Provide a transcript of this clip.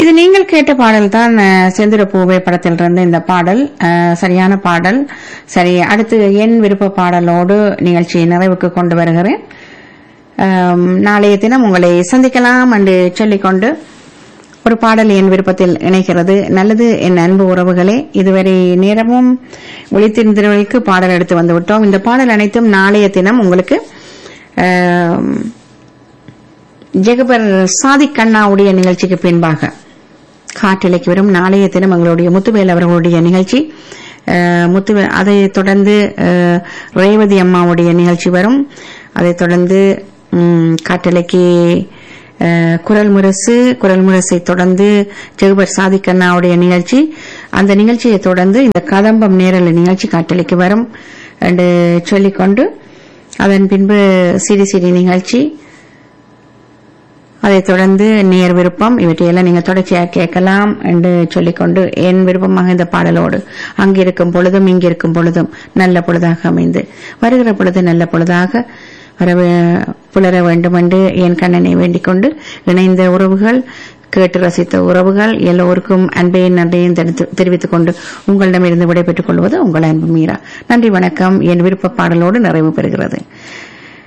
இது நீங்கள் கேட்ட பாடல் தான் செந்திர பூவே படத்திலிருந்து இந்த பாடல் அஹ், சரியான பாடல் சரி அடுத்து என் விருப்ப பாடலோடு நிகழ்ச்சியை நிறைவுக்கு கொண்டு வருகிறேன் அம், நாளைய தினம் உங்களை சந்திக்கலாம் என்று சொல்லிக்கொண்டு ஒரு பாடல் என் விருப்பத்தில் இணைகிறது நல்லது என் அன்பு உறவுகளே இதுவரை நேரமும் ஒளித்திருந்தவர்களுக்கு பாடல் எடுத்து வந்து விட்டோம் இந்த பாடல் அனைத்தும் நாளைய தினம் உங்களுக்கு ஆம், ஜெகபர் சாதிக் கண்ணாவுடைய நிகழ்ச்சிக்கு பின்பாக காற்றிலைக்கு வரும் நாளைய தினம் எங்களுடைய முத்துவேல் அவர்களுடைய நிகழ்ச்சி அஹ், முத்துவே அதை தொடர்ந்து அஹ், ரேவதி அம்மாவுடைய நிகழ்ச்சி வரும் அதைத் தொடர்ந்து ம், காற்றலைக்கு அஹ், குரல் முரசு குரல் முரசை தொடர்ந்து ஜெகபர் சாதிக் அண்ணாவுடைய நிகழ்ச்சி அந்த நிகழ்ச்சியை தொடர்ந்து இந்த கதம்பம் நேரல் நிகழ்ச்சி காற்றலைக்கு வரும் என்று சொல்லிக்கொண்டு அதன் பின்பு சிறி சிறி நிகழ்ச்சி அதைத் தொடர்ந்து நேர் விருப்பம் இவற்றையெல்லாம் நீங்க தொடர்ச்சியாக கேட்கலாம் என்று சொல்லிக்கொண்டு என் விருப்பமாக இந்த பாடலோடு அங்கிருக்கும் பொழுதும் இங்கிருக்கும் பொழுதும் நல்ல பொழுதாக அமைந்து வருகிற பொழுது நல்ல பொழுதாக வர வே- புலர வேண்டும் என்று என் கண்ணனை வேண்டிக் கொண்டு இணைந்த உறவுகள் கேட்டு ரசித்த உறவுகள் எல்லோருக்கும் அன்பையும் நன்றியும் தெரிவித்து- தெரிவித்துக் கொண்டு உங்களிடமிருந்து விடைபெற்றுக் கொள்வது உங்கள் அன்பு மீரா நன்றி வணக்கம் என் விருப்ப பாடலோடு நிறைவு பெறுகிறது